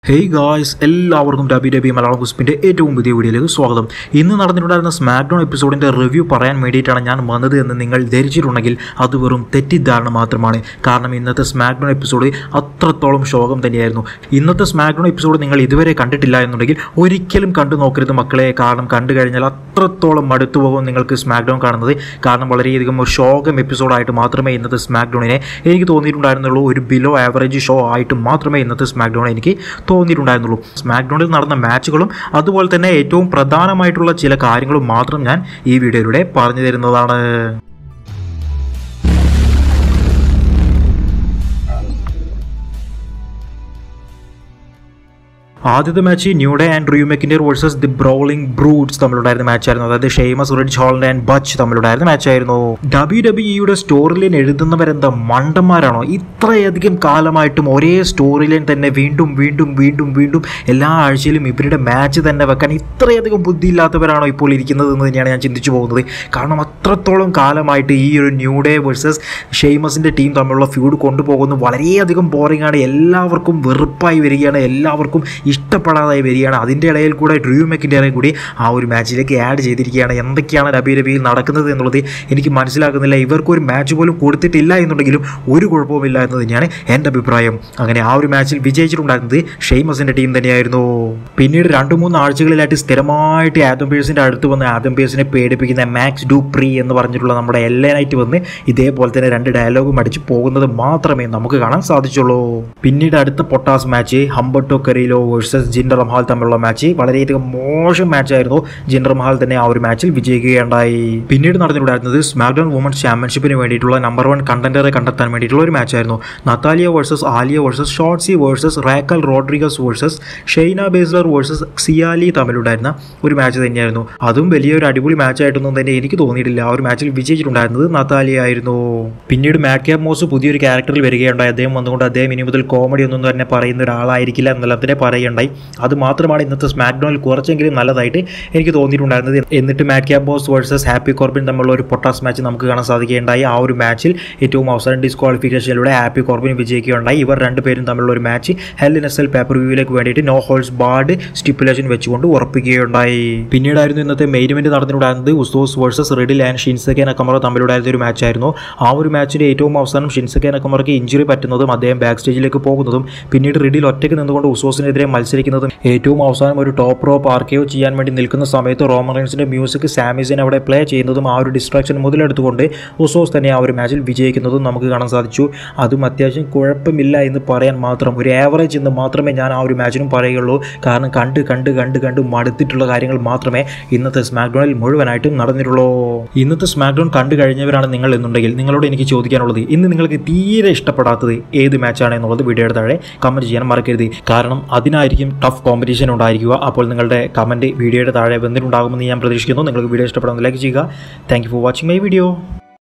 hey guys എല്ലാവർക്കും ഡബി ഡബി മലയാളം കുസ്പിൻ്റെ ഏറ്റവും പുതിയ വീഡിയോയിലേക്ക് സ്വാഗതം ഇന്ന് നടന്നിട്ടുണ്ടായിരുന്ന സ്മാക്ഡൗൺ എപ്പിസോഡിൻ്റെ റിവ്യൂ പറയാൻ വേണ്ടിയിട്ടാണ് ഞാൻ വന്നത് എന്ന് നിങ്ങൾ ധരിച്ചിട്ടുണ്ടെങ്കിൽ അത് വെറും തെറ്റിദ്ധാരണ മാത്രമാണ് കാരണം ഇന്നത്തെ സ്മാക്ഡൗൺ എപ്പിസോഡ് അത്രത്തോളം ശോകം തന്നെയായിരുന്നു ഇന്നത്തെ സ്മാക്ഡൗൺ എപ്പിസോഡ് നിങ്ങൾ ഇതുവരെ കണ്ടിട്ടില്ല എന്നുണ്ടെങ്കിൽ ഒരിക്കലും കണ്ടു നോക്കരുത് മക്കളെ കാരണം കണ്ടു കഴിഞ്ഞാൽ അത്രത്തോളം മടുത്തു പോകും നിങ്ങൾക്ക് സ്മാക്ഡൗൺ കാണുന്നത് കാരണം വളരെയധികം ഒരു ശോകം എപ്പിസോഡായിട്ട് മാത്രമേ ഇന്നത്തെ സ്മാക്ഡൗണിനെ എനിക്ക് തോന്നിയിട്ടുണ്ടായിരുന്നുള്ളൂ ഒരു ബിലോ ആവറേജ് ഷോ ആയിട്ട് മാത്രമേ ഇന്നത്തെ സ്മാക്ഡൗൺ എനിക്ക് തോന്നിയിട്ടുണ്ടായിരുന്നുള്ളൂ സ്മാക്ഡൗണിൽ നടന്ന മാച്ചുകളും അതുപോലെ തന്നെ ഏറ്റവും പ്രധാനമായിട്ടുള്ള ചില കാര്യങ്ങളും മാത്രം ഞാൻ ഈ വീഡിയോയിലൂടെ പറഞ്ഞു തരുന്നതാണ് ആദ്യത്തെ match New Day and Drew McIntyre versus the Brawling Brutes തമ്മിലുണ്ടായിരുന്ന മാച്ചായിരുന്നു അതായത് Sheamus Ridge Holland and Butch തമ്മിലുണ്ടായിരുന്ന മാച്ചായിരുന്നു ഡബ്ല്യു ഡബ്ല്യു ഇയുടെ സ്റ്റോറി ലൈൻ എഴുതുന്നവരെന്താ മണ്ടന്മാരാണോ ഇത്രയധികം കാലമായിട്ടും ഒരേ സ്റ്റോറി ലൈൻ തന്നെ വീണ്ടും വീണ്ടും വീണ്ടും വീണ്ടും എല്ലാ ആഴ്ചയിലും ഇവരുടെ മാച്ച് തന്നെ വെക്കാൻ ഇത്രയധികം ബുദ്ധിയില്ലാത്തവരാണോ ഇപ്പോൾ ഇരിക്കുന്നത് എന്ന് തന്നെയാണ് ഞാൻ ചിന്തിച്ചു പോകുന്നത് കാരണം അത്രത്തോളം കാലമായിട്ട് ഈ ഒരു ന്യൂഡേ വേഴ്സസ് ഷെയ്മസിൻ്റെ ടീം തമ്മിലുള്ള ഫ്യൂഡ് കൊണ്ടുപോകുന്നത് വളരെയധികം ബോറിംഗ് ആണ് എല്ലാവർക്കും വെറുപ്പായി വരികയാണ് എല്ലാവർക്കും ഇഷ്ടപ്പെടാതായി വരികയാണ് അതിൻ്റെ ഇടയിൽ കൂടെ ഡ്രൂ മെക്കിൻ്റെ കൂടി ആ ഒരു മാച്ചിലേക്ക് ആഡ് ചെയ്തിരിക്കുകയാണ് എന്തൊക്കെയാണ് ഡബി ഡബിയിൽ നടക്കുന്നത് എന്നുള്ളത് എനിക്ക് മനസ്സിലാക്കുന്നില്ല ഇവർക്ക് ഒരു മാച്ച് പോലും കൊടുത്തിട്ടില്ല എന്നുണ്ടെങ്കിലും ഒരു കുഴപ്പവുമില്ല എന്ന് തന്നെയാണ് എൻ്റെ അഭിപ്രായം അങ്ങനെ ആ ഒരു മാച്ചിൽ വിജയിച്ചിട്ടുണ്ടായിരുന്നത് ഷെയ്മസിൻ്റെ ടീം തന്നെയായിരുന്നു പിന്നീട് രണ്ട് മൂന്ന് ആഴ്ചകളിലായിട്ട് സ്ഥിരമായിട്ട് ആദം പേഴ്സിൻ്റെ അടുത്ത് വന്ന് ആദം പേഴ്സിനെ പേടിപ്പിക്കുന്ന മാക്സ് ഡു പ്രീ എന്ന് പറഞ്ഞിട്ടുള്ള നമ്മുടെ എല്ലനായിട്ട് വന്ന് ഇതേപോലെ തന്നെ രണ്ട് ഡയലോഗും അടിച്ച് പോകുന്നത് മാത്രമേ നമുക്ക് കാണാൻ സാധിച്ചുള്ളൂ പിന്നീട് അടുത്ത പൊട്ടാസ് match Humberto Carrillo versus Jinder Mahal തമ്മിലുള്ള മാച്ച് വളരെയധികം മോശം മാച്ചായിരുന്നു ജിൻഡർ മഹാൽ തന്നെ ആ ഒരു മാച്ചിൽ വിജയിക്കുകയുണ്ടായി പിന്നീട് നടന്നിട്ടുണ്ടായിരുന്നത് സ്മാക്ഡൗൺ വുമൻസ് ചാമ്പ്യൻഷിപ്പിന് വേണ്ടിയിട്ടുള്ള നമ്പർ വൺ കണ്ടന്ററെ കണ്ടെത്താൻ വേണ്ടിയിട്ടുള്ള ഒരു മാച്ചായിരുന്നു Natalya versus Aliyah versus Shotzi versus Raquel Rodriguez versus Shayna Baszler versus സിയാലി തമ്മിലുണ്ടായിരുന്ന ഒരു മാച്ച് തന്നെയായിരുന്നു അതും വലിയൊരു അടിപൊളി മാച്ചായിട്ടൊന്നും തന്നെ എനിക്ക് തോന്നിയിട്ടില്ല ആ ഒരു മാച്ചിൽ വിജയിച്ചിട്ടുണ്ടായിരുന്നത് നത്താലിയ ആയിരുന്നു പിന്നീട് മാറ്റ് മോസ് പുതിയൊരു ക്യാരക്ടറിൽ വരികയുണ്ടായി അദ്ദേഹം വന്നുകൊണ്ട് അദ്ദേഹം ഇനി മുതൽ കോമഡി ഒന്നും തന്നെ പറയുന്ന ഒരാളായിരിക്കില്ല എന്നെല്ലാം തന്നെ പറയുകയുണ്ടായി അത് മാത്രമാണ് ഇന്നത്തെ സ്മാക്ഡൗണിൽ കുറച്ചെങ്കിലും നല്ലതായിട്ട് എനിക്ക് തോന്നിയിട്ടുണ്ടായിരുന്നത് എന്നിട്ട് Madcap Moss versus Happy Corbin തമ്മിലുള്ള ഒരു പൊട്ടാസ് മാച്ച് നമുക്ക് കാണാൻ സാധിക്കുകയുണ്ടായി ആ ഒരു മാച്ചിൽ ഏറ്റവും അവസാനം ഡിസ്ക്വാളിഫിക്കേഷനിലൂടെ ഹാപ്പി കോർബിൻ വിജയിക്കുകയുണ്ടായി ഇവർ രണ്ടുപേരും തമ്മിലുള്ള ഒരു match Hell in a Cell pay per വ്യൂവിലേക്ക് വേണ്ടിയിട്ട് നോ ഹോൾസ് ബാർഡ് സ്റ്റിപ്പുലേഷൻ വെച്ചുകൊണ്ട് ഉറപ്പിക്കുകയുണ്ടായി പിന്നീടായിരുന്നു ഇന്നത്തെ മെയിൻ ഇവന്റ് നടന്നിട്ടുണ്ടായിരുന്നത് Usos versus Riddle and Shinsuke Nakamura തമ്മിലുണ്ടായിരുന്ന ഒരു മാച്ചായിരുന്നു ആ ഒരു മാച്ചിന്റെ ഏറ്റവും അവസാനം ഷിൻസക്കെ നക്കമറയ്ക്ക് ഇഞ്ചുറി പറ്റുന്നതും അദ്ദേഹം ബാക്ക് സ്റ്റേജിലേക്ക് പോകുന്നതും പിന്നീട് റെഡിൽ ഒറ്റയ്ക്ക് നിന്നുകൊണ്ട് ഉസോസിനെതിരെ മത്സരിക്കുന്നതും ഏറ്റവും അവസാനം ഒരു ടോപ്പ് റോപ്പ് ആർക്കെയോ ചെയ്യാൻ വേണ്ടി നിൽക്കുന്ന സമയത്ത് റോമറൻസിന്റെ മ്യൂസിക് സാമിസിനെ അവിടെ പ്ലേ ചെയ്യുന്നതും ആ ഒരു ഡിസ്ട്രാക്ഷൻ മുതലെടുത്തുകൊണ്ട് ഉസോസ് തന്നെ ആ ഒരു മാച്ചിൽ വിജയിക്കുന്നതും നമുക്ക് കാണാൻ സാധിച്ചു അതും അത്യാവശ്യം കുഴപ്പമില്ല എന്ന് പറയാൻ മാത്രം ഒരു ആവറേജ് എന്ന് മാത്രമേ ഞാൻ ആ ഒരു മാച്ചിനും പറയുകയുള്ളൂ കാരണം കണ്ട് കണ്ട് കണ്ട് കണ്ട് മടുത്തിട്ടുള്ള കാര്യങ്ങൾ മാത്രമേ ഇന്നത്തെ സ്മാക്ഡൗണിൽ മുഴുവനായിട്ടും നടന്നിട്ടുള്ളൂ ഇന്നത്തെ സ്മാക്ഡൗൺ കണ്ടു കഴിഞ്ഞവരാണ് നിങ്ങൾ എന്നുണ്ടെങ്കിൽ നിങ്ങളോട് എനിക്ക് ചോദിക്കാനുള്ളത് ഇന്ന് നിങ്ങൾക്ക് തീരെ ഇഷ്ടപ്പെടാത്തത് ഏത് മാച്ചാണ് എന്നുള്ളത് വീഡിയോയുടെ താഴെ കമൻറ്റ് ചെയ്യാൻ മറക്കരുത് കാരണം അതിനായിരിക്കും ടഫ് കോമ്പറ്റീഷൻ ഉണ്ടായിരിക്കുക അപ്പോൾ നിങ്ങളുടെ കമൻറ്റ് വീഡിയോയുടെ താഴെ വന്നിട്ടുണ്ടാകുമെന്ന് ഞാൻ പ്രതീക്ഷിക്കുന്നു നിങ്ങൾക്ക് വീഡിയോ ഇഷ്ടപ്പെടുന്ന ലൈക്ക് ചെയ്യുക thank for watching my video